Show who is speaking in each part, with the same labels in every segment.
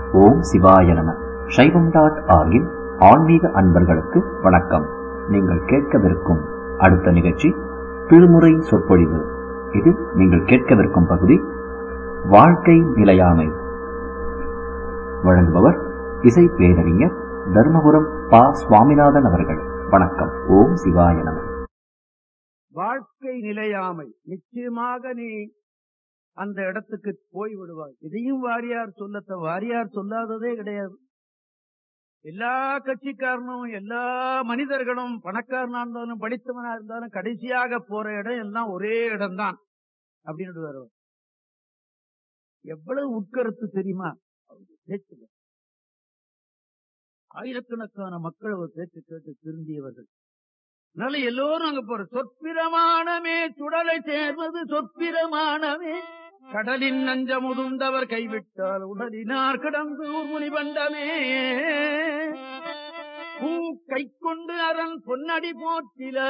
Speaker 1: ஓம் சிவாய நம சைவம் டாட் ஆர்கின் ஆன்மீக அன்பர்களுக்கு வணக்கம் நீங்கள் கேட்கவிருக்கும் அடுத்த நிகழ்ச்சி திருமுறை சொற்பொழிவு இது நீங்கள் கேட்கவிருக்கும் பகுதி வாழ்க்கை நிலையாமை வழங்குபவர் இசை பேரறிஞர் தர்மபுரம் பா சுவாமிநாதன் அவர்கள் வணக்கம் ஓம் சிவாய நம
Speaker 2: வாழ்க்கை நிலையாமை நிச்சயமாக நீ அந்த இடத்துக்கு போய் விடுவாய் இதையும் வாரியார் சொல்லத்த வாரியார் சொல்லாததே கிடையாது எல்லா கட்சிக்காரனும் எல்லா மனிதர்களும் பணக்காரனா இருந்தாலும் படித்தவனா இருந்தாலும் கடைசியாக போற இடம் எல்லாம் ஒரே இடம்தான் அப்படின்னு வருவார் எவ்வளவு உட்கருத்து தெரியுமா அவருடைய பேச்சுல ஆயிரக்கணக்கான மக்கள் அவர் பேச்சு கேட்டு திருந்தியவர்கள் அதனால எல்லோரும் அங்க போற சொற்பிரமாணமே சுடலை சேர்வது சொற்பிரமாணமே கடலின் நஞ்ச முதுந்தவர் கைவிட்டால் உடலினார் கிடந்து ஊர்முனி பண்டமே பூ கை கொண்டு அரண் பொன்னடி போற்றில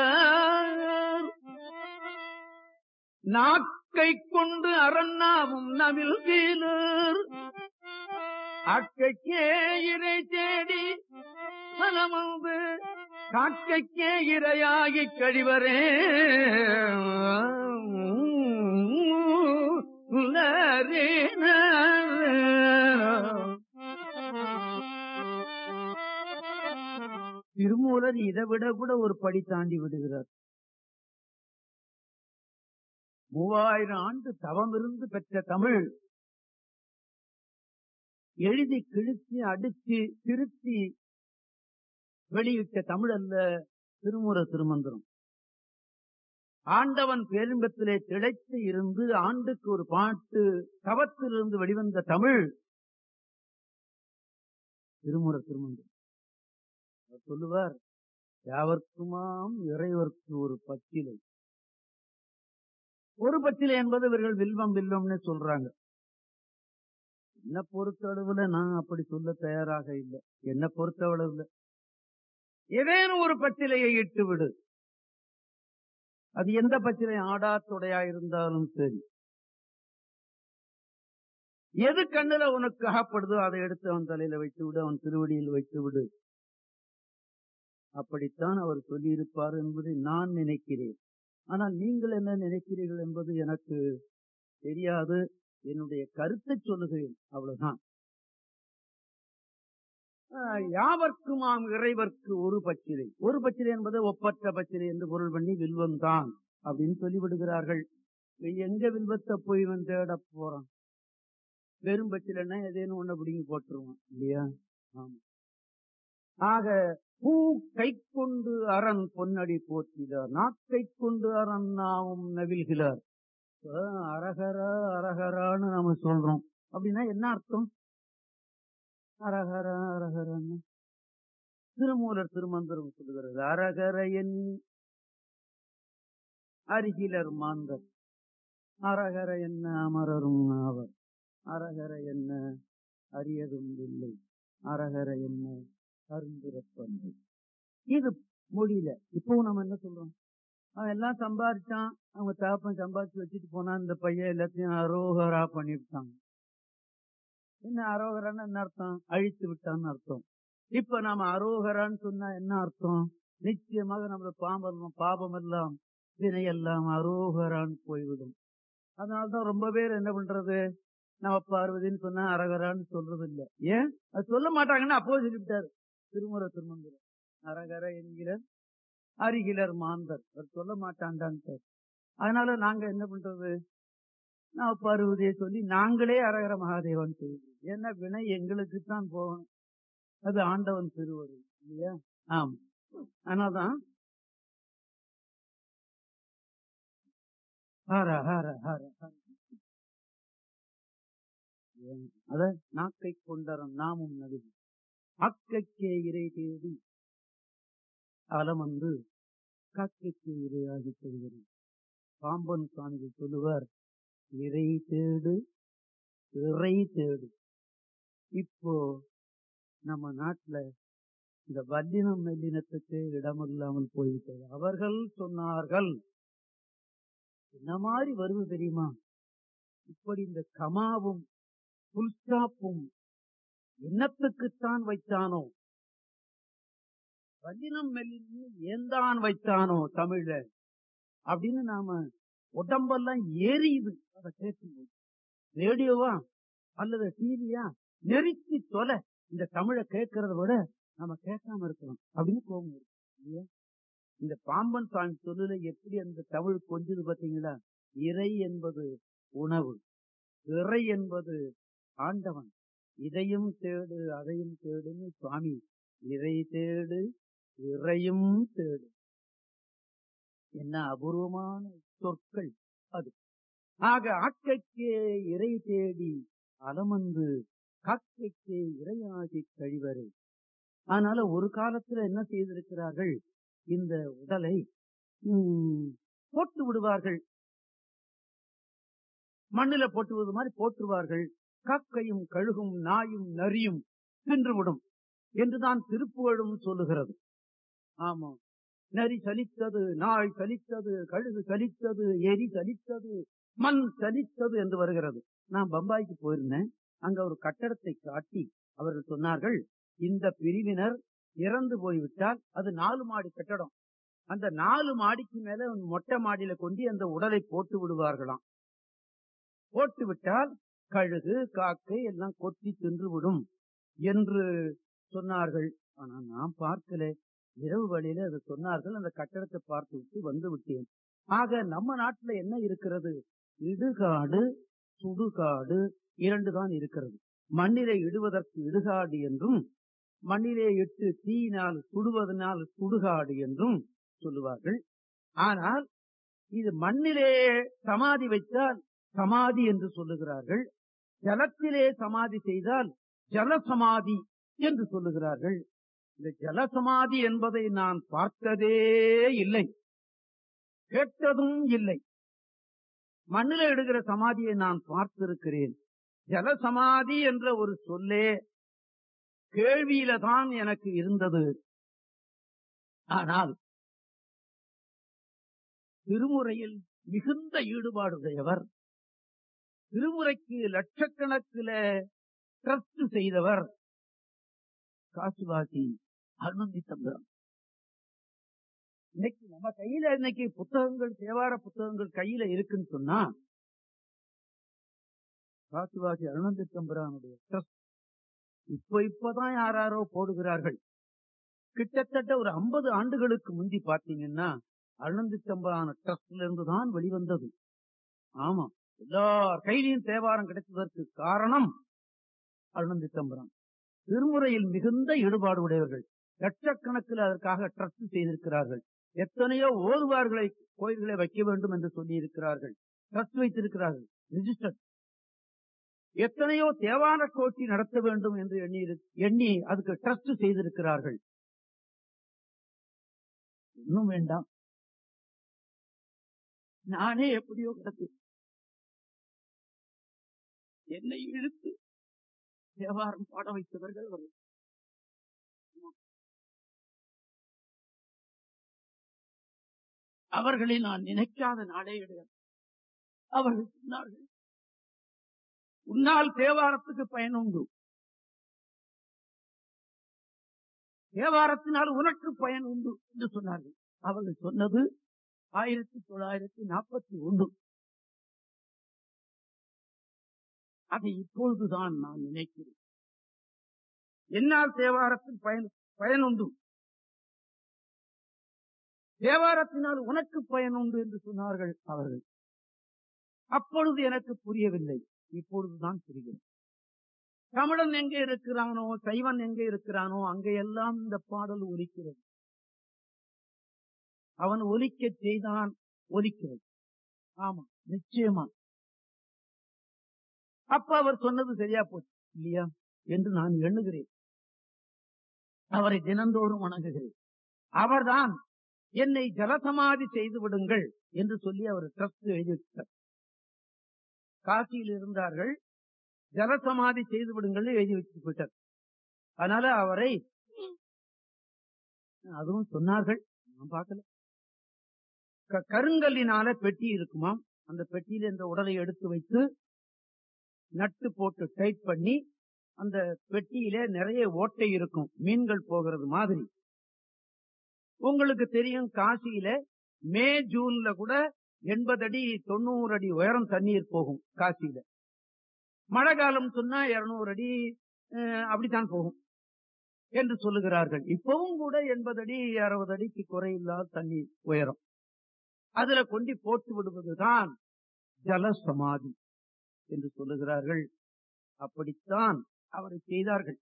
Speaker 2: நாக்கை கொண்டு அரண்ணாவும் நவில் கீழர் அக்கைக்கே இறை தேடி மனமந்து காக்கைக்கே இரையாகி கழிவரே திருமூலர் இதை விட கூட ஒரு படி தாண்டி விடுகிறார் மூவாயிரம் ஆண்டு தவம் இருந்து பெற்ற தமிழ் எழுதி கிழிச்சு அடிச்சு திருத்தி வெளியிட்ட தமிழ் அல்ல திருமுற திருமந்திரம் ஆண்டவன் பேரின்பத்திலே திளைத்து இருந்து ஆண்டுக்கு ஒரு பாட்டு தவத்திலிருந்து வெளிவந்த தமிழ் திருமுற திருமந்திரம் அவர் சொல்லுவார் யாவர்க்குமாம் இறைவர்க்கு ஒரு பச்சிலை ஒரு பச்சிலை என்பது இவர்கள் வில்வம் வில்வம்னு சொல்றாங்க என்ன பொறுத்தளவுல நான் அப்படி சொல்ல தயாராக இல்லை என்ன பொறுத்தளவுல ஏதேனும் ஒரு பச்சிலையை இட்டு விடு அது எந்த பச்சிலை ஆடாத்துடையா இருந்தாலும் சரி எது கண்ணுல உனக்கு அகப்படுதோ அதை எடுத்து அவன் தலையில வைத்து விடு அவன் திருவடியில் வைத்து விடு அப்படித்தான் அவர் சொல்லியிருப்பார் என்பதை நான் நினைக்கிறேன் ஆனால் நீங்கள் என்ன நினைக்கிறீர்கள் என்பது எனக்கு தெரியாது என்னுடைய கருத்தை சொல்லுகிறேன் அவ்வளவுதான் யாவர்க்குமாம் இறைவர்க்கு ஒரு பச்சிலை ஒரு பச்சிலை என்பது ஒப்பற்ற பச்சிலை என்று பொருள் பண்ணி வில்வம் தான் அப்படின்னு சொல்லிவிடுகிறார்கள் எங்க வில்வத்தை போய் இவன் தேட போறான் வெறும் பச்சிலைன்னா ஏதேனும் ஒண்ணு பிடிங்கி போட்டுருவான் இல்லையா ஆமா ஆக பூ கை கொண்டு அரண் பொன்னடி போற்றினார் நாக்கை கொண்டு அரண் நாவும் நவில்கிறார் அரகரா அரகரான்னு நாம சொல்றோம் அப்படின்னா என்ன அர்த்தம் அரகர அரகரன்னு திருமூலர் திருமந்திரம் சொல்லுகிறது அரகர எண்ணி அருகிலர் மாந்தர் அரகர என்ன அமரரும் அவர் அரகர என்ன அரியதும் இல்லை அரகர என்ன அருந்திரப்பந்து இது மொழியில இப்பவும் நம்ம என்ன சொல்றோம் அவன் எல்லாம் சம்பாதிச்சான் அவங்க தாப்பன் சம்பாதிச்சு வச்சுட்டு போனா இந்த பையன் எல்லாத்தையும் அரோகரா பண்ணிவிட்டாங்க என்ன அரோகரான்னு என்ன அர்த்தம் அழித்து விட்டான்னு அர்த்தம் இப்ப நாம அரோகரான்னு சொன்னா என்ன அர்த்தம் நிச்சயமாக நம்ம பாம்பம் பாபம் எல்லாம் வினை எல்லாம் அரோகரான்னு போய்விடும் அதனாலதான் ரொம்ப பேர் என்ன பண்றது நம்ம பார்வதின்னு சொன்னா அரகரான்னு சொல்றது இல்ல ஏன் அது சொல்ல மாட்டாங்கன்னு அப்போ சொல்லிவிட்டாரு திருமுறை திருமந்திரம் அரகர என்கிற அருகிலர் மாந்தர் அவர் சொல்ல மாட்டான்டான்ட்டு அதனால நாங்க என்ன பண்றது நான் பார்வதியை சொல்லி நாங்களே அரகர மகாதேவன் சொல்லுவோம் ஏன்னா வினை எங்களுக்கு தான் போகணும் அது ஆண்டவன் திருவருள் இல்லையா ஆம் அதனால்தான் ஹர ஹர ஹர ஹர அத நாக்கை கொண்டரம் நாமும் நடுவு அக்கைக்கே இறை தேடி அலம் வந்து காக்கைக்கு இரையாகி கொள்கிறேன் பாம்பன் சுவாமிகள் சொல்லுவார் இறை தேடு இறை தேடு இப்போ நம்ம நாட்டுல இந்த வல்லினம் மெல்லினத்துக்கு இடமில்லாமல் போய்விட்டது அவர்கள் சொன்னார்கள் என்ன மாதிரி வருவது தெரியுமா இப்படி இந்த கமாவும் புல் ஸ்டாப்பும் என்னத்துக்குத்தான் வைத்தானோ வல்லினம் மெல்லினம் ஏந்தான் வைத்தானோ தமிழ அப்படின்னு நாம உடம்பெல்லாம் எரியுது அதை கேட்கும்போது ரேடியோவா அல்லது டிவியா நெருக்கி தொலை இந்த தமிழை கேட்கறத விட நம்ம கேட்காம இருக்கலாம் அப்படின்னு கோபம் இருக்கு இல்லையா இந்த பாம்பன் சாமி சொல்லுல எப்படி அந்த தமிழ் கொஞ்சது பாத்தீங்களா இறை என்பது உணவு இறை என்பது ஆண்டவன் இதையும் தேடு அதையும் தேடுன்னு சுவாமி இறை தேடு இறையும் தேடு என்ன அபூர்வமான சொற்கள் அது ஆக ஆக்கைக்கே இறை தேடி அலமந்து காக்கைக்கே இறையாகி கழிவரை அதனால ஒரு காலத்துல என்ன செய்திருக்கிறார்கள் இந்த உடலை ம், போட்டு விடுவார்கள் மண்ணில போட்டு விடுவது மாதிரி போட்டுருவார்கள் காக்கையும் கழுகும் நாயும் நரியும் தின்றுவிடும் என்றுதான் திருப்புகழும் சொல்லுகிறது ஆமா நரி சலித்தது நாய் சலித்தது கழுகு சலித்தது எரி சலித்தது மண் சலித்தது என்று வருகிறது நான் பம்பாய்க்கு போயிருந்தேன் அங்க ஒரு கட்டடத்தை காட்டி அவர்கள் சொன்னார்கள் இந்த பிரிவினர் இறந்து போய்விட்டால் அது நாலு மாடி கட்டடம் அந்த நாலு மாடிக்கு மேல மொட்டை மாடியில கொண்டு அந்த உடலை போட்டு விடுவார்களாம் போட்டு விட்டால் கழுகு காக்கை எல்லாம் கொத்தி தின்றுவிடும் என்று சொன்னார்கள் ஆனா நான் பார்க்கல இரவு வழியில அதை சொன்னார்கள் அந்த கட்டடத்தை பார்த்து விட்டு வந்து விட்டேன் ஆக நம்ம நாட்டுல என்ன இருக்கிறது இடுகாடு சுடுகாடு இரண்டு தான் இருக்கிறது மண்ணிலே இடுவதற்கு இடுகாடு என்றும் மண்ணிலே இட்டு தீயினால் சுடுவதனால் சுடுகாடு என்றும் சொல்லுவார்கள் ஆனால் இது மண்ணிலே சமாதி வைத்தால் சமாதி என்று சொல்லுகிறார்கள் ஜலத்திலே சமாதி செய்தால் ஜலசமாதி என்று சொல்லுகிறார்கள் இந்த ஜலசமாதி என்பதை நான் பார்த்ததே இல்லை கேட்டதும் இல்லை மண்ணில எடுக்கிற சமாதியை நான் பார்த்திருக்கிறேன் ஜலசமாதி என்ற ஒரு சொல்லே கேள்வியில தான் எனக்கு இருந்தது ஆனால் திருமுறையில் மிகுந்த ஈடுபாடுடையவர் திருமுறைக்கு லட்சக்கணக்கில ட்ரஸ்ட் செய்தவர் காசிவாசி அருணந்தி தந்திரம் இன்னைக்கு நம்ம கையில இன்னைக்கு புத்தகங்கள் தேவார புத்தகங்கள் கையில இருக்குன்னு சொன்னா காசிவாசி அருணந்தி தம்பிரானுடைய ட்ரஸ்ட் இப்ப இப்பதான் யாராரோ போடுகிறார்கள் கிட்டத்தட்ட ஒரு ஐம்பது ஆண்டுகளுக்கு முந்தி பாத்தீங்கன்னா அருணந்தி தம்பிரான ட்ரஸ்ட்ல இருந்து தான் வெளிவந்தது ஆமா எல்லார் கையிலையும் தேவாரம் கிடைத்ததற்கு காரணம் அருணந்தி தம்பிரான் திருமுறையில் மிகுந்த ஈடுபாடு உடையவர்கள் லட்சக்கணக்கில் அதற்காக ட்ரஸ்ட் செய்திருக்கிறார்கள் எத்தனையோ ஓதுவார்களை கோயில்களை வைக்க வேண்டும் என்று சொல்லி இருக்கிறார்கள் ட்ரஸ்ட் வைத்திருக்கிறார்கள் ரிஜிஸ்டர் எத்தனையோ தேவார கோட்டி நடத்த வேண்டும் என்று எண்ணி இரு- எண்ணி அதுக்கு ட்ரஸ்ட் செய்திருக்கிறார்கள் இன்னும் வேண்டாம் நானே எப்படியோ கிடக்கு என்னை இழுத்து தேவாரம் பாட வைத்தவர்கள் அவர்கள் அவர்களை நான் நினைக்காத நாளே கிடையாது அவர்கள் சொன்னார்கள் உன்னால் தேவாரத்துக்கு பயன் உண்டு தேவாரத்தினால் உனக்கு பயன் உண்டு என்று சொன்னார்கள் அவர்கள் சொன்னது ஆயிரத்தி தொள்ளாயிரத்தி நாற்பத்தி ஒன்று அதை இப்பொழுதுதான் நான் நினைக்கிறேன் என்னால் தேவாரத்தில் பயன் பயன் உண்டு தேவாரத்தினால் உனக்கு பயன் உண்டு என்று சொன்னார்கள் அவர்கள் அப்பொழுது எனக்கு புரியவில்லை இப்பொழுதுதான் புரிகிறது தமிழன் எங்கே இருக்கிறானோ சைவன் எங்கே இருக்கிறானோ அங்கெல்லாம் இந்த பாடல் ஒலிக்கிறது அவன் ஒலிக்க செய்தான் ஒலிக்கிறது ஆமா நிச்சயமா அப்ப அவர் சொன்னது சரியா போச்சு இல்லையா என்று நான் எண்ணுகிறேன் அவரை தினந்தோறும் வணங்குகிறேன் அவர்தான் என்னை ஜலசமாதி செய்து விடுங்கள் என்று சொல்லி அவர் ட்ரஸ்ட் எழுதிவிட்டார் காசியில் இருந்தார்கள் ஜலசமாதி செய்து விடுங்கள் எழுதி வச்சு விட்டார் அதனால அவரை அதுவும் சொன்னார்கள் நான் பார்க்கல க- கருங்கல்லினால பெட்டி இருக்குமாம் அந்த பெட்டியில இந்த உடலை எடுத்து வைத்து நட்டு போட்டு டைட் பண்ணி அந்த பெட்டியிலே நிறைய ஓட்டை இருக்கும் மீன்கள் போகிறது மாதிரி உங்களுக்கு தெரியும் காசியில மே ஜூன்ல கூட எண்பது அடி தொண்ணூறு அடி உயரம் தண்ணீர் போகும் காசியில மழை காலம் சொன்னா இருநூறு அடி அஹ், அப்படித்தான் போகும் என்று சொல்லுகிறார்கள் இப்பவும் கூட எண்பது அடி அறுபது அடிக்கு குறையில்லாத தண்ணீர் உயரம் அதுல கொண்டு போட்டு விடுவதுதான் ஜல சமாதி என்று சொல்லுகிறார்கள் அப்படித்தான் அவரை செய்தார்கள்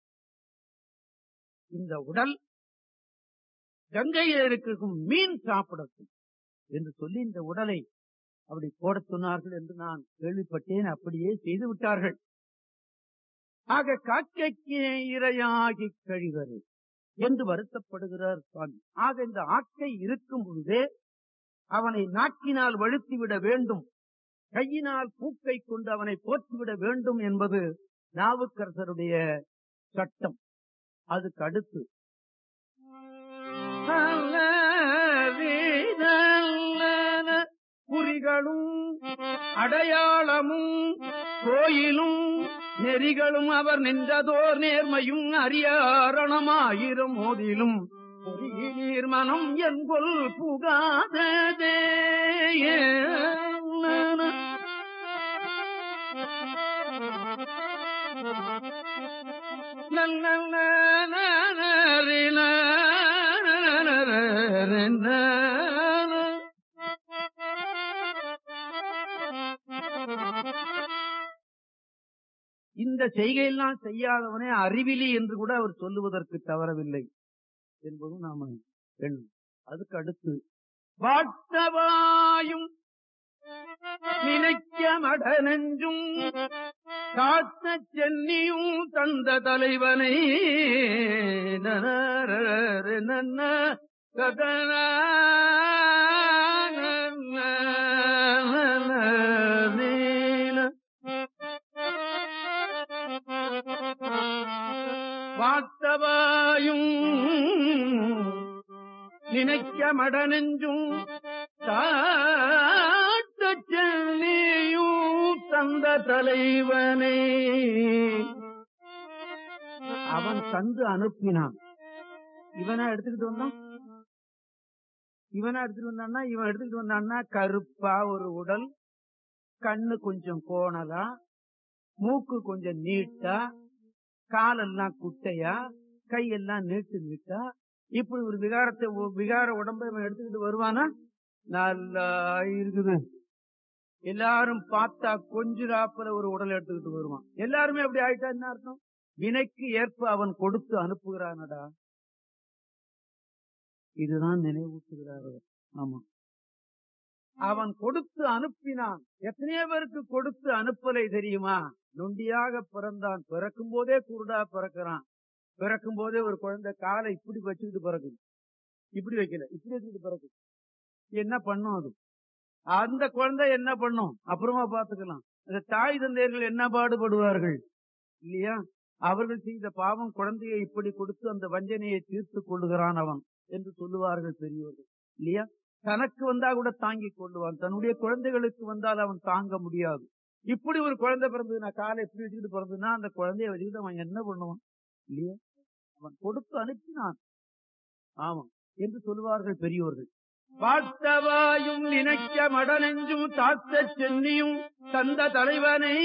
Speaker 2: இந்த உடல் கங்கையில் இருக்கும் மீன் சாப்பிடட்டும் என்று சொல்லி இந்த உடலை அப்படி போடச் சொன்னார்கள் என்று நான் கேள்விப்பட்டேன் அப்படியே செய்து விட்டார்கள் ஆக காக்கைக்கு இரையாகி கழிவது என்று வருத்தப்படுகிறார் சுவாமி ஆக இந்த ஆக்கை இருக்கும் பொழுதே அவனை நாக்கினால் வழுத்திவிட வேண்டும் கையினால் பூக்கை கொண்டு அவனை போற்றிவிட வேண்டும் என்பது நாவுக்கரசருடைய சட்டம் அதுக்கு அடுத்து குறிகளும் அடையாளமும் கோயிலும் நெறிகளும் அவர் நின்றதோர் நேர்மையும் அரியாரணமாயிரம் மோதிலும் நீர் மனம் என்பொல் புகாததே இந்த செய்கையெல்லாம் செய்யாதவனே அறிவிலி என்று கூட அவர் சொல்லுவதற்கு தவறவில்லை என்பதும் நாம எண்ணும் அதுக்கு அடுத்து வாட்டவாயும் நினைக்க மட நெஞ்சும் காத்த சென்னியும் தந்த தலைவனை நனரரு நன்ன கதன வாத்தவாயும் நினைக்க மட நெஞ்சும் காத்த சென்னியும் தந்த தலைவனே அவன் தந்து அனுப்பினான் இவனா எடுத்துக்கிட்டு வந்தான் இவனா எடுத்துட்டு வந்தான்னா இவன் எடுத்துக்கிட்டு வந்தான்னா கருப்பா ஒரு உடல் கண்ணு கொஞ்சம் கோணலா மூக்கு கொஞ்சம் நீட்டா காலெல்லாம் குட்டையா கையெல்லாம் நீட்டு நீட்டா இப்படி ஒரு விகாரத்தை விகார உடம்பை இவன் எடுத்துக்கிட்டு வருவானா நல்லா இருக்குது எல்லாரும் பார்த்தா கொஞ்ச ராப்பல ஒரு உடல் எடுத்துக்கிட்டு வருவான் எல்லாருமே அப்படி ஆயிட்டா என்ன அர்த்தம் வினைக்கு ஏற்ப அவன் கொடுத்து அனுப்புகிறானடா இதுதான் நினைவூட்டுகிறார் அவர். ஆமா அவன் கொடுத்து அனுப்பினான் எத்தனையோ பேருக்கு கொடுத்து அனுப்பலை தெரியுமா நொண்டியாக பிறந்தான் பிறக்கும் போதே குருடா பிறக்கிறான் பிறக்கும் போதே ஒரு குழந்தை காலை இப்படி வச்சுக்கிட்டு பிறக்குது இப்படி வைக்கல இப்படி வச்சுக்கிட்டு பிறக்குது என்ன பண்ணும் அது அந்த குழந்தை என்ன பண்ணும் அப்புறமா பாத்துக்கலாம் அந்த தாய் தந்தையர்கள் என்ன பாடுபடுவார்கள் இல்லையா அவர்கள் செய்த பாவம் குழந்தையை இப்படி கொடுத்து அந்த வஞ்சனையை தீர்த்து கொள்ளுகிறான் அவன் என்று சொல்லுவார்கள் பெரியவர்கள் இல்லையா தனக்கு வந்தா கூட தாங்கிக் கொள்ளுவான் தன்னுடைய குழந்தைகளுக்கு வந்தால் அவன் தாங்க முடியாது இப்படி ஒரு குழந்தை பிறந்தது நான் காலை எப்படி வச்சுக்கிட்டு பிறந்ததுன்னா அந்த குழந்தைய வச்சுக்கிட்டு அவன் என்ன பண்ணுவான் இல்லையா அவன் கொடுத்து அனுப்பினான் ஆமாம் என்று சொல்லுவார்கள் பெரியோர்கள் பார்த்தவாயும் நினைக்க மடனெஞ்சும் தாத்த சென்னியும் தந்த தலைவனை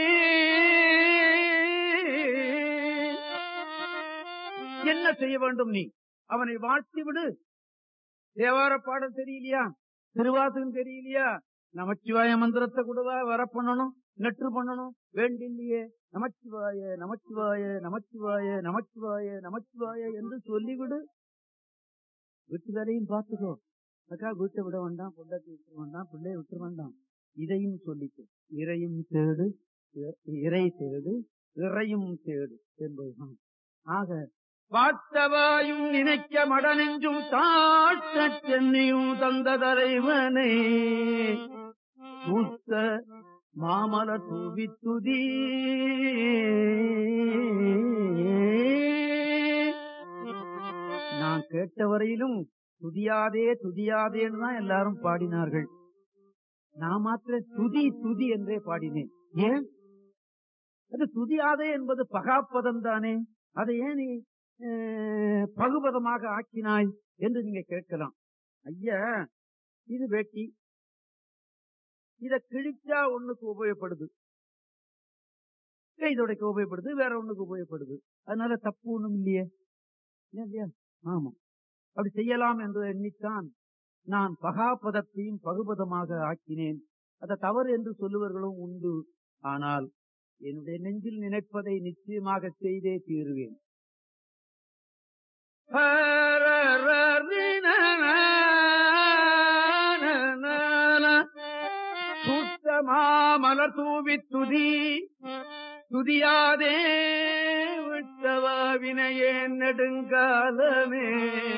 Speaker 2: என்ன செய்ய வேண்டும் நீ அவனை வாழ்த்தி விடு தேவார பாடம் தெரியலையா திருவாசகம் தெரியலையா நமச்சிவாய மந்திரத்தை கூடவா வர பண்ணணும் நெற்று பண்ணணும் வேண்டில்லையே நமச்சிவாய நமச்சிவாய நமச்சிவாய நமச்சிவாய நமச்சிவாய என்று சொல்லிவிடு வீட்டு வேலையும் பார்த்துக்கோ அக்கா வீட்டை விட வேண்டாம் பொண்டாட்டி விட்டுற வேண்டாம் பிள்ளைய விட்டுற வேண்டாம் இதையும் சொல்லிக்கோ இறையும் தேடு இறை தேடு இறையும் தேடு என்பதுதான் ஆக பார்த்தவாயும் நினைக்க மடனெஞ்சும் தாட்ட சென்னியும் தந்த தலைவனை பூத்த மாமல தூவி துதி நான் கேட்ட வரையிலும் துதியாதே துதியாதேன்னு தான் எல்லாரும் பாடினார்கள் நான் மாத்திர துதி துதி என்றே பாடினேன் ஏன் அது துதியாதே என்பது பகாப்பதம் தானே அதை ஏன் நீ அஹ், பகுபதமாக ஆக்கினாய் என்று நீங்க கேட்கலாம் ஐயா இது வேட்டி இத கிழிச்சா ஒண்ணுக்கு உபயோகப்படுது கை துடைக்க உபயோகப்படுது வேற ஒண்ணுக்கு உபயோகப்படுது அதனால தப்பு ஒண்ணும் இல்லையே ஏன் இல்லையா ஆமா அப்படி செய்யலாம் என்று எண்ணித்தான் நான் பகாபதத்தையும் பகுபதமாக ஆக்கினேன் அதை தவறு என்று சொல்லுவர்களும் உண்டு ஆனால் என்னுடைய நெஞ்சில் நினைப்பதை நிச்சயமாக செய்தே தீருவேன் சுத்தமா மலர் தூவி துதி துதியாதே விட்டவா வினையே நெடுங்காலமே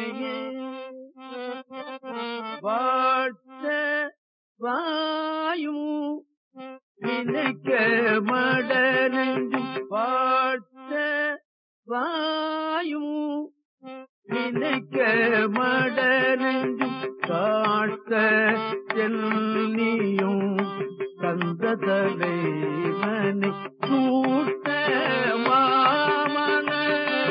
Speaker 2: வாழ்த்த வாயும் நினைக்க மடனெஞ்சும் வாழ்த்த வாயும் நினைக்க மடனெஞ்சும் காட்ட செல்லியும் தந்த தலைவனை கூட்ட மாமன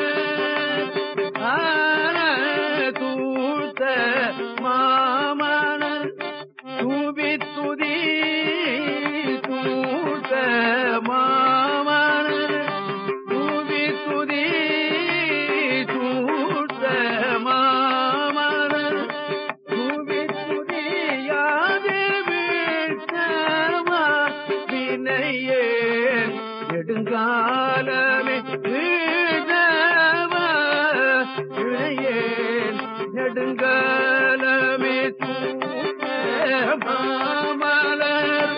Speaker 2: தூத்த மாமன தூவி துதி தூத்த மாமன தூவி துதி தூத்த மாமன தூவி துதியாதே வீழ்த்தவா வினையே நெடுங்காலமே வீழ்ந்தவா வினையே நெடுங்காலமே தூத்த மாமலர்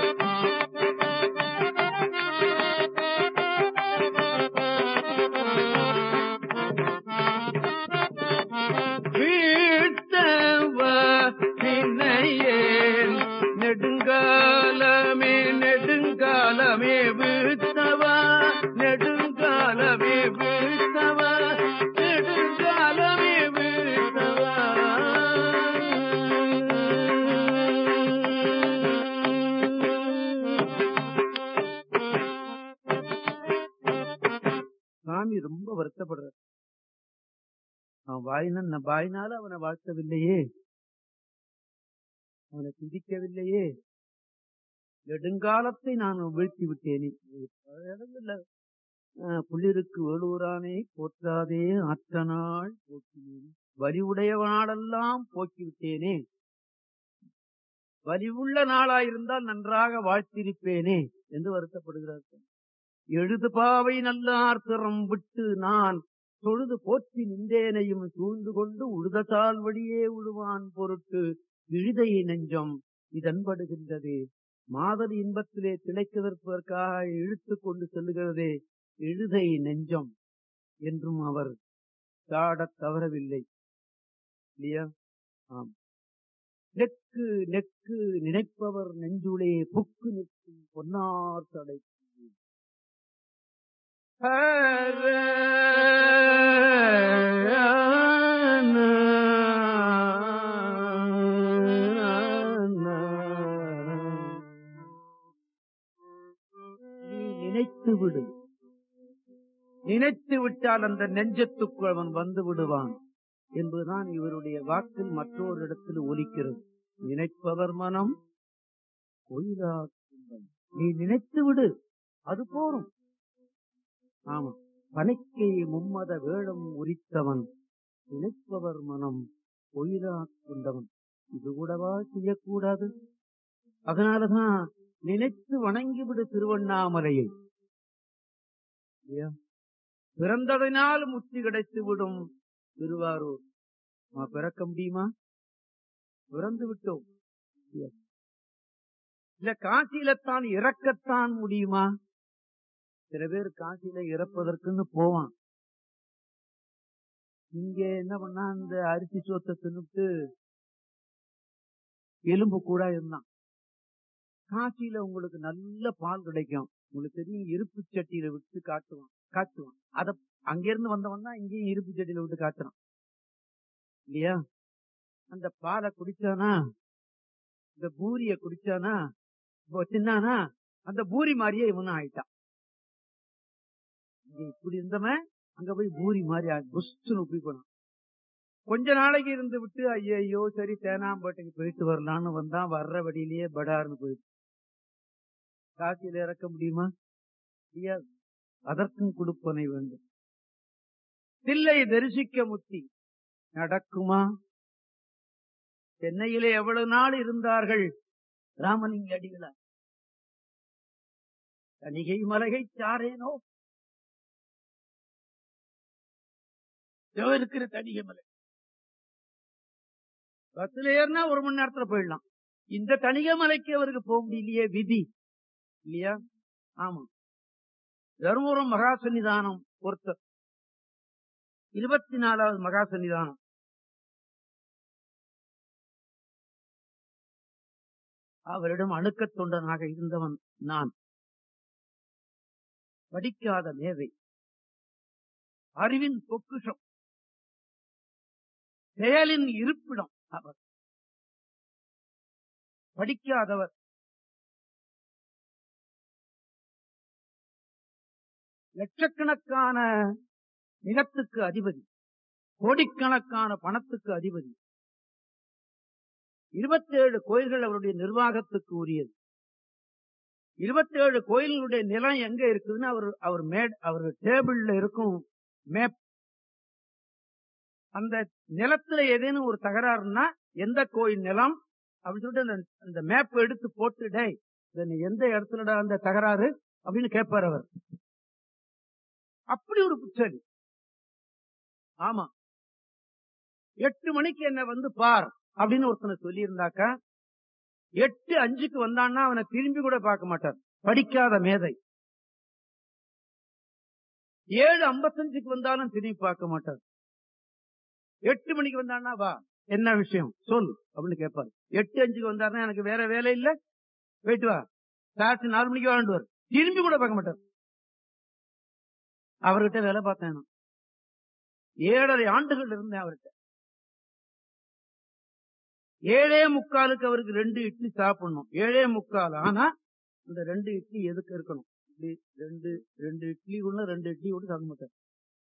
Speaker 2: வீழ்த்தவ வினையேன் நெடுங்காலமே நெடுங்காலமே வீழ்த்தவா நெடுங்காலமே வீழ்த்தவா நெடுங்காலமே வீழ்த்தவா சாமி ரொம்ப வருத்தப்படுறார் அவன் வாயின வாயினால அவனை வாழ்த்தவில்லையே அவனை துதிக்கவில்லையே நெடுங்காலத்தை நான் வீழ்த்தி விட்டேனே பல இடங்கள்ல அஹ், புள்ளிருக்கு வேலூரானே போற்றாதே ஆற்ற நாள் போக்கினேன் வலி உடையவனாலெல்லாம் போக்கி விட்டேனே வலிவுள்ள நாளாயிருந்தால் நன்றாக வாழ்த்திருப்பேனே என்று வருத்தப்படுகிறார் எழுது பாவை நல்லார் திறம் விட்டு நான் தொழுது போற்றி நின்றேனையும் சூழ்ந்து கொண்டு உழுதத்தால் வழியே உழுவான் பொருட்டு இழுதை நெஞ்சம் இதன்படுகின்றது மாதர் இன்பத்திலே திளைக்கதற்காக இழுத்து கொண்டு செல்லுகிறதே இழுதை நெஞ்சம் என்றும் அவர் சாடத் தவறவில்லை இல்லையா ஆம் நெக்கு நெக்கு நினைப்பவர் நெஞ்சுளே புக்கு நிற்கும் பொன்னார் தடை நீ நினைத்து விடு நினைத்து விட்டால் அந்த நெஞ்சத்துக்குள் அவன் வந்து விடுவான் என்பதுதான் இவருடைய வாக்கில் மற்றொரு இடத்தில் ஒலிக்கிறது நினைப்பவர் மனம் கோயிலா துன்பம். நீ நினைத்து விடு அது போரும் ஆமா பனைக்கை மும்மத வேடம் உரித்தவன் நினைப்பவர் மனம் பொயிலா கொண்டவன் இது கூடவா செய்யக்கூடாது அதனாலதான் நினைத்து வணங்கிவிடு திருவண்ணாமலையை இல்லையா? பிறந்ததனால் முத்தி கிடைத்து விடும் திருவாரூர் நம்ம பிறக்க முடியுமா பிறந்து விட்டோம் இல்லையா? இல்ல காசியிலத்தான் இறக்கத்தான் முடியுமா சில பேர் காசியில இறப்பதற்குன்னு போவான் இங்க என்ன பண்ணா இந்த அரிசி சோத்தை தின்னுட்டு எலும்பு கூட இருந்தான் காசியில உங்களுக்கு நல்ல பால் கிடைக்கும் உங்களுக்கு தெரியும் இருப்பு சட்டியில விட்டு காட்டுவான் காட்டுவான் அத அங்கிருந்து வந்தவன் தான் இங்கேயும் இருப்பு சட்டியில விட்டு காட்டுறான் இல்லையா அந்த பாலை குடிச்சானா இந்த பூரிய குடிச்சானா இப்போ தின்னானா அந்த பூரி மாதிரியே இவனும் ஆயிட்டான் இங்க இப்படி இருந்தவன் அங்க போய் பூரி மாதிரி புஷ்னு உப்பி போனான் கொஞ்ச நாளைக்கு இருந்து விட்டு ஐயோ சரி தேனாம்பேட்டைக்கு போயிட்டு வரலான்னு வந்தான் வர்ற வழியிலேயே படார்னு போயிட்டு காசியில இறக்க முடியுமா முடியாது அதற்கும் கொடுப்பனை வேண்டும் தில்லை தரிசிக்க முத்தி நடக்குமா சென்னையிலே எவ்வளவு நாள் இருந்தார்கள் ராமலிங்க அடிகளார் தணிகை மலகை சாரேனோ இதோ இருக்கிற தணிகை மலை பஸ்ல ஏறினா ஒரு மணி நேரத்துல போயிடலாம் இந்த தணிகை மலைக்கு அவருக்கு போக முடியலையே விதி இல்லையா ஆமா தருமபுரம் மகா சன்னிதானம் ஒருத்தர் இருபத்தி நாலாவது மகா சன்னிதானம் அவரிடம் அணுக்கத் தொண்டனாக இருந்தவன் நான் படிக்காத மேதை அறிவின் பொக்குஷம் செயலின் இருப்பிடம் அவர் படிக்காதவர் லட்சக்கணக்கான நிலத்துக்கு அதிபதி கோடிக்கணக்கான பணத்துக்கு அதிபதி இருபத்தேழு கோயில்கள் அவருடைய நிர்வாகத்துக்கு உரியது இருபத்தேழு கோயில்களுடைய நிலம் எங்க இருக்குதுன்னு அவர் அவர் மேட் அவர் டேபிள்ல இருக்கும் மேப் அந்த நிலத்துல ஏதேனும் ஒரு தகராறுன்னா எந்த கோயில் நிலம் அப்படின்னு சொல்லிட்டு அந்த- அந்த மேப் எடுத்து போட்டு டேய் இது நீ எந்த இடத்துலடா அந்த தகராறு அப்படின்னு கேட்பார் அவர் அப்படி ஒரு புச்சலி ஆமா எட்டு மணிக்கு என்ன வந்து பார் அப்படின்னு ஒருத்தனை சொல்லி இருந்தாக்கா எட்டு அஞ்சுக்கு வந்தான்னா அவனை திரும்பி கூட பார்க்க மாட்டார் படிக்காத மேதை ஏழு ஐம்பத்தஞ்சுக்கு வந்தாலும் திரும்பி பார்க்க மாட்டார் எட்டு மணிக்கு வந்தான்னா வா என்ன விஷயம் சொல் அப்படின்னு கேட்பாரு எட்டு அஞ்சுக்கு வந்தாருன்னா எனக்கு வேற வேலை இல்ல போயிட்டு வா சாட்சி நாலு மணிக்கு வாழ்ந்துவார் திரும்பி கூட பார்க்க மாட்டார் அவர்கிட்ட வேலை பார்த்தேன் நான். ஏழரை ஆண்டுகள் இருந்தேன் அவர்கிட்ட ஏழே முக்காலுக்கு அவருக்கு ரெண்டு இட்லி சாப்பிடணும் ஏழே முக்கால் ஆனா அந்த ரெண்டு இட்லி எதுக்கு இருக்கணும் இப்படி ரெண்டு ரெண்டு இட்லி உள்ள ரெண்டு இட்லி கூட சாப்பிட மாட்டார்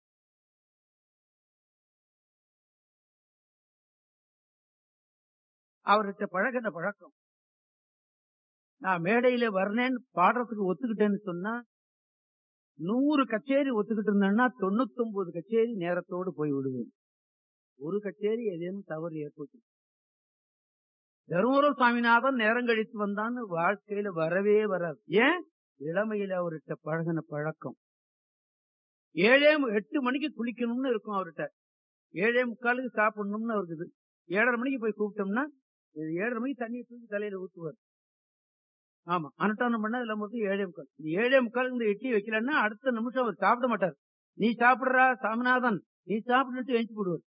Speaker 2: அவர்கிட்ட பழகின பழக்கம் நான் மேடையில வரனேன்னு பாடுறதுக்கு ஒத்துக்கிட்டேன்னு சொன்னா நூறு கச்சேரி ஒத்துக்கிட்டு இருந்தேன்னா தொண்ணூத்தி ஒன்பது கச்சேரி நேரத்தோடு போய் விடுவேன் ஒரு கச்சேரி ஏதேனும் தவறு ஏற்பட்டு தருமபுரம் சாமிநாதன் நேரம் கழித்து வந்தான்னு வாழ்க்கையில வரவே வராது ஏன் இளமையில அவர்கிட்ட பழகின பழக்கம் ஏழே மு- எட்டு மணிக்கு குளிக்கணும்னு இருக்கும் அவர்கிட்ட ஏழே முக்காலுக்கு சாப்பிடணும்னு அவருக்கு இது ஏழரை மணிக்கு போய் கூப்பிட்டோம்னா இது ஏழரை மணிக்கு தண்ணியை தூக்கி தலையில ஊத்துவார் ஆமா அனுஷ்டானம் பண்ண இதுல மொத்தம் ஏழே முக்கால் இந்த ஏழே முக்காலுக்கு இந்த இட்லி வைக்கலன்னா அடுத்த நிமிஷம் அவர் சாப்பிட மாட்டார் நீ சாப்பிடுறா சாமிநாதன் நீ சாப்பிட்டு எழுச்சி போடுவார்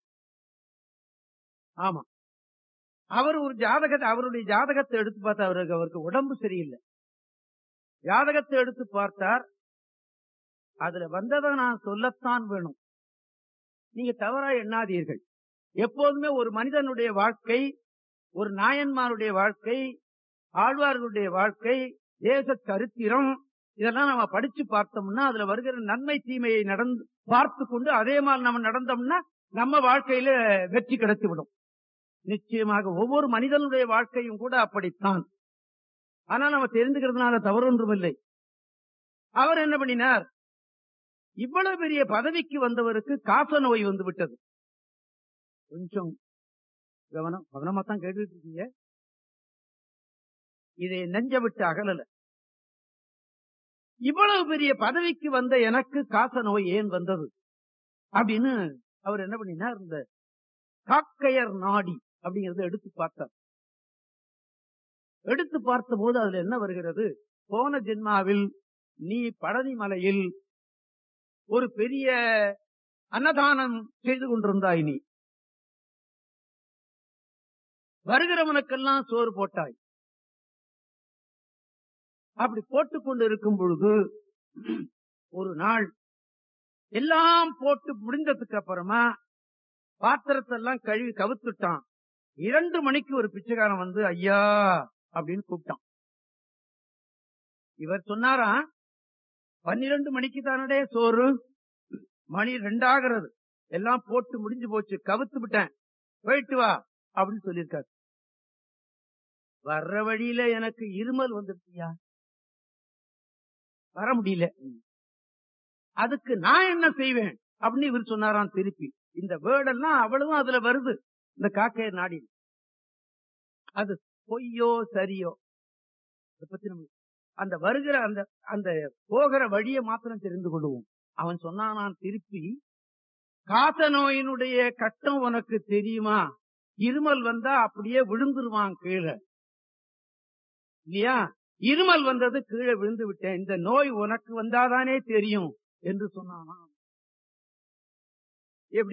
Speaker 2: ஆமா அவர் ஒரு ஜாதகத்தை அவருடைய ஜாதகத்தை எடுத்து பார்த்தா அவருக்கு அவருக்கு உடம்பு சரியில்லை ஜாதகத்தை எடுத்து பார்த்தார் அதுல வந்ததை நான் சொல்லத்தான் வேணும் நீங்க தவறா எண்ணாதீர்கள் எப்போதுமே ஒரு மனிதனுடைய வாழ்க்கை ஒரு நாயன்மாருடைய வாழ்க்கை ஆழ்வார்களுடைய வாழ்க்கை தேச சரித்திரம் இதெல்லாம் நம்ம படிச்சு பார்த்தோம்னா அதுல வருகிற நன்மை தீமையை நடந்து பார்த்து கொண்டு அதே மாதிரி நம்ம நடந்தோம்னா நம்ம வாழ்க்கையில வெற்றி கிடைத்து விடும் நிச்சயமாக ஒவ்வொரு மனிதனுடைய வாழ்க்கையும் கூட அப்படித்தான் ஆனா நம்ம தெரிந்துக்கிறதுனால தவறு ஒன்றும் இல்லை அவர் என்ன பண்ணினார் இவ்வளவு பெரிய பதவிக்கு வந்தவருக்கு காச நோய் வந்து விட்டது கொஞ்சம் கவனம் கவனமா தான் கேட்டுட்டு இருக்கீங்க இதை நெஞ்ச விட்டு அகலல இவ்வளவு பெரிய பதவிக்கு வந்த எனக்கு காச நோய் ஏன் வந்தது அப்படின்னு அவர் என்ன பண்ணினார் இந்த காக்கையர் நாடி அப்படிங்கறத எடுத்து பார்த்தார் எடுத்து பார்த்த போது அதுல என்ன வருகிறது போன ஜென்மாவில் நீ பழனி மலையில் ஒரு பெரிய அன்னதானம் செய்து கொண்டிருந்தாய் நீ வருகிறவனுக்கெல்லாம் சோறு போட்டாய் அப்படி போட்டுக் கொண்டு இருக்கும் பொழுது ஒரு நாள் எல்லாம் போட்டு முடிந்ததுக்கு அப்புறமா பாத்திரத்தை எல்லாம் கழுவி கவுத்துட்டான் இரண்டு மணிக்கு ஒரு பிச்சைக்காரன் வந்து ஐயா அப்படின்னு கூப்பிட்டான் இவர் சொன்னாரா பன்னிரண்டு மணிக்கு தானடே சோறு மணி ரெண்டாகிறது எல்லாம் போட்டு முடிஞ்சு போச்சு கவுத்து விட்டேன் போயிட்டு வா அப்படின்னு சொல்லியிருக்காரு வர்ற வழியில எனக்கு இருமல் வந்துருச்சியா வர முடியல அதுக்கு நான் என்ன செய்வேன் அப்படின்னு இவர் சொன்னாராம் திருப்பி இந்த வேர்டெல்லாம் அவ்வளவும் அதுல வருது இந்த காக்கைய நாடி அது பொய்யோ சரியோ அதை பத்தி நம்ம அந்த வருகிற அந்த அந்த போகிற வழியை மாத்திரம் தெரிந்து கொள்வோம் அவன் சொன்னான் திருப்பி காச நோயினுடைய கட்டம் உனக்கு தெரியுமா இருமல் வந்தா அப்படியே விழுந்துருவான் கீழே இல்லையா இருமல் வந்தது கீழே விழுந்து விட்டேன் இந்த நோய் உனக்கு வந்தாதானே தெரியும் என்று சொன்னானா எப்படி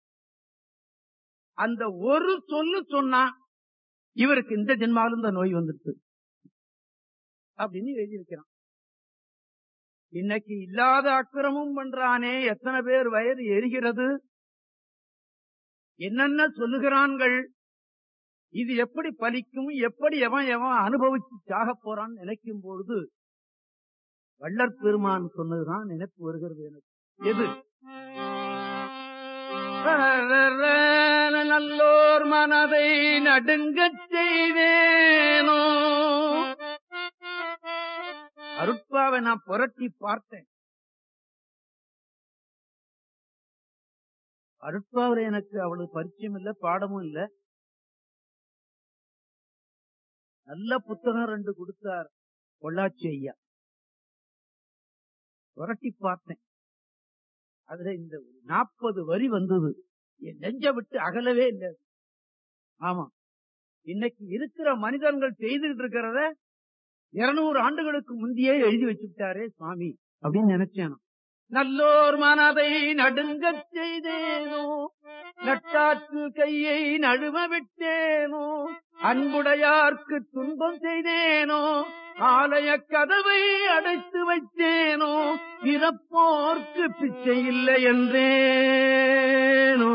Speaker 2: அந்த ஒரு சொல்லு சொன்னா இவருக்கு இந்த ஜென்மாவிலும் இந்த நோய் வந்துருச்சு அப்படின்னு எழுதியிருக்கிறான் இன்னைக்கு இல்லாத அக்கிரமும் பண்றானே எத்தனை பேர் வயது எரிகிறது என்னென்ன சொல்லுகிறான்கள் இது எப்படி பலிக்கும் எப்படி எவன் எவன் அனுபவிச்சு சாக போறான்னு நினைக்கும் பொழுது வள்ளற் பெருமான் சொன்னதுதான் நினைப்பு வருகிறது எனக்கு எது நல்லோர் மனதை நடுங்கச் செய்தேனோ அருட்பாவை நான் புரட்டி பார்த்தேன் அருட்பாவில் எனக்கு அவ்வளவு பரிச்சயம் இல்ல பாடமும் இல்ல நல்ல புத்தகம் ரெண்டு கொடுத்தார் பொள்ளாச்சி ஐயா புரட்டி பார்த்தேன் அதுல இந்த நாற்பது வரி வந்தது என் நெஞ்ச விட்டு அகலவே இல்லை ஆமா இன்னைக்கு இருக்கிற மனிதர்கள் செய்துகிட்டு இருக்கிறத இருநூறு ஆண்டுகளுக்கு முந்தையே எழுதி வச்சுட்டாரே சுவாமி அப்படின்னு நினைச்சேன் நல்லோர் மனதை நடுங்கச் செய்தேனோ நட்டாற்று கையை நழுவ விட்டேனோ அன்புடையார்க்கு துன்பம் செய்தேனோ ஆலய கதவை அடைத்து வைத்தேனோ பிறப்போர்க்கு பிச்சை இல்லை என்றேனோ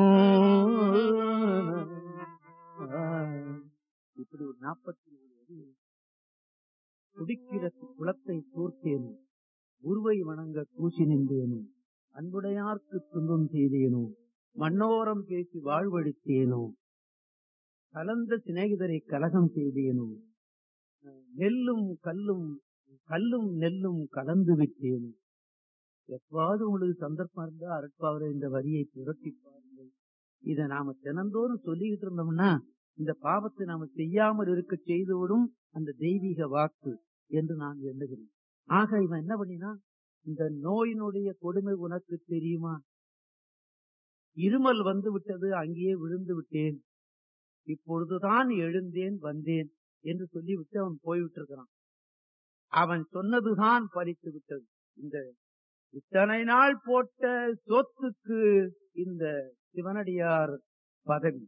Speaker 2: இப்படி ஒரு நாற்பத்தி ஏழு துடிக்கிற குளத்தை தூர்த்தேனோ உருவை வணங்க கூசி நின்றேனோ அன்புடையார்க்கு துன்பம் செய்தேனோ மண்ணோரம் பேசி வாழ்வழித்தேனோ கலந்த சிநேகிதரை கலகம் செய்தேனோ நெல்லும் கல்லும் கல்லும் நெல்லும் கலந்து விட்டேனோ எப்பாவது உங்களுக்கு சந்தர்ப்பம் இருந்தா அருட்பாவில இந்த வரியை புரட்டி பாருங்கள் இதை நாம தினந்தோறும் சொல்லிக்கிட்டு இருந்தோம்னா இந்த பாவத்தை நாம செய்யாமல் இருக்க செய்துவிடும் அந்த தெய்வீக வாக்கு என்று நான் எண்ணுகிறேன் ஆக இவன் என்ன பண்ணினா இந்த நோயினுடைய கொடுமை உனக்கு தெரியுமா இருமல் வந்து விட்டது அங்கேயே விழுந்து விட்டேன் இப்பொழுதுதான் எழுந்தேன் வந்தேன் என்று சொல்லிவிட்டு அவன் போய்விட்டு இருக்கிறான் அவன் சொன்னதுதான் பறித்து விட்டது இந்த இத்தனை நாள் போட்ட சொத்துக்கு இந்த சிவனடியார் பதவி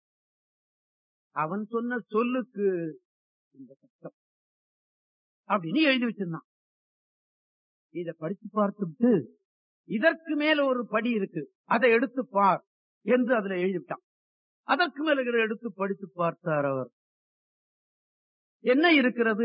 Speaker 2: அவன் சொன்ன சொல்லுக்கு இந்த கஷ்டம் அப்படின்னு எழுதி வச்சிருந்தான் இத படிச்சு பார்த்துட்டு இதற்கு மேல ஒரு படி இருக்கு அதை எடுத்து பார் என்று அதுல எழுதிவிட்டான் அதற்கு மேல இருக்கிற எடுத்து படித்து பார்த்தார் அவர் என்ன இருக்கிறது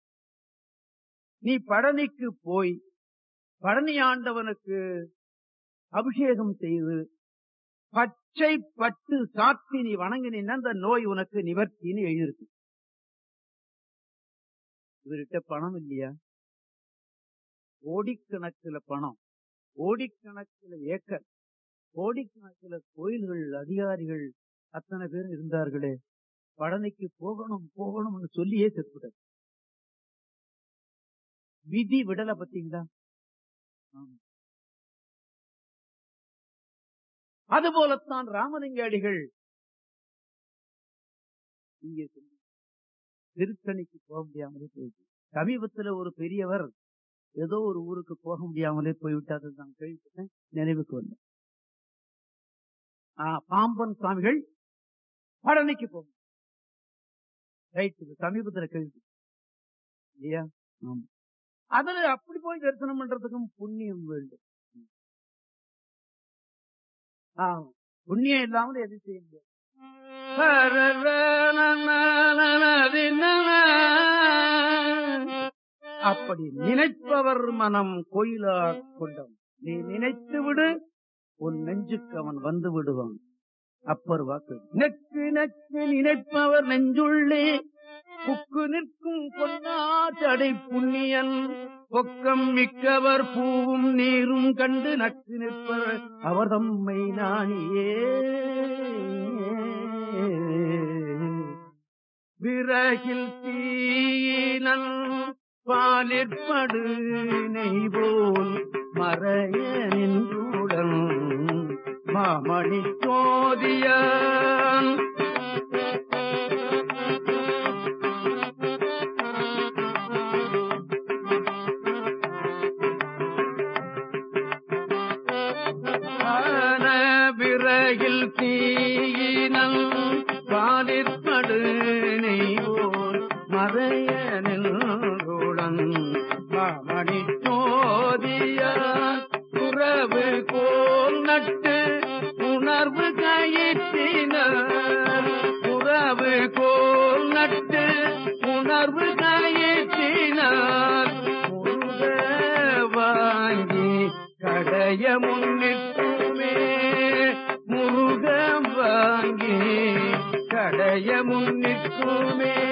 Speaker 2: நீ பழனிக்கு போய் பழனி ஆண்டவனுக்கு அபிஷேகம் செய்து பச்சை பட்டு சாத்தி நீ வணங்கினீன்னா அந்த நோய் உனக்கு நிவர்த்தின்னு எழுதியிருக்கு இவர்கிட்ட பணம் இல்லையா கோடிக்கணக்கில் பணம் கோடிக்கணக்கில் ஏக்கர் கோடிக்கணக்கில் கோயில்கள் அதிகாரிகள் அத்தனை பேர் இருந்தார்களே பழனிக்கு போகணும் போகணும்னு சொல்லியே செத்துட்டார் விதி விடல பத்தீங்களா அதுபோலத்தான் ராமலிங்க அடிகள் இங்கே திருத்தணிக்கு போக முடியாமலே போயிட்டு சமீபத்துல ஒரு பெரியவர் ஏதோ ஒரு ஊருக்கு போக முடியாமலே போய்விட்டார் நான் கேள்விப்பட்டேன் நினைவுக்கு வந்தேன் பாம்பன் சுவாமிகள் பழனிக்கு போகும் ரைட்டு சமீபத்துல கேள்வி இல்லையா அதுல அப்படி போய் தரிசனம் பண்றதுக்கும் புண்ணியம் வேண்டும் புண்ணியம் இல்லாமல் எது செய்ய முடியாது அப்படி நினைப்பவர் மனம் கோயிலா கொண்டவன் நீ நினைத்து விடு உன் நெஞ்சுக்கு அவன் வந்து விடுவான் அப்பர் வாக்கு நெக்கு நெக்கு நினைப்பவர் நெஞ்சுள்ளே புக்கு நிற்கும் பொன்னா தடை புண்ணியன் பொக்கம் மிக்கவர் பூவும் நீரும் கண்டு நக்கு நிற்பர் அவர் தம்மை நாணியே விறகில் தீனன் பாலிற்படு நெய்போல் மறைய நின்றுடன் மாமணி சோதியன் ஆன விறகில் தீயினல் பாலிற்படு நெய்வோர் மறைய நின்றுடன் மாமணி சோதிய உறவு கோல் நட்டு உணர்வு கயிற்றினர் உறவு கோல் நட்டு உணர்வு கயிற்றினர் முருக வாங்கி கடைய முன்னிட்டுமே முருக வாங்கி கடைய முன்னிட்டுமே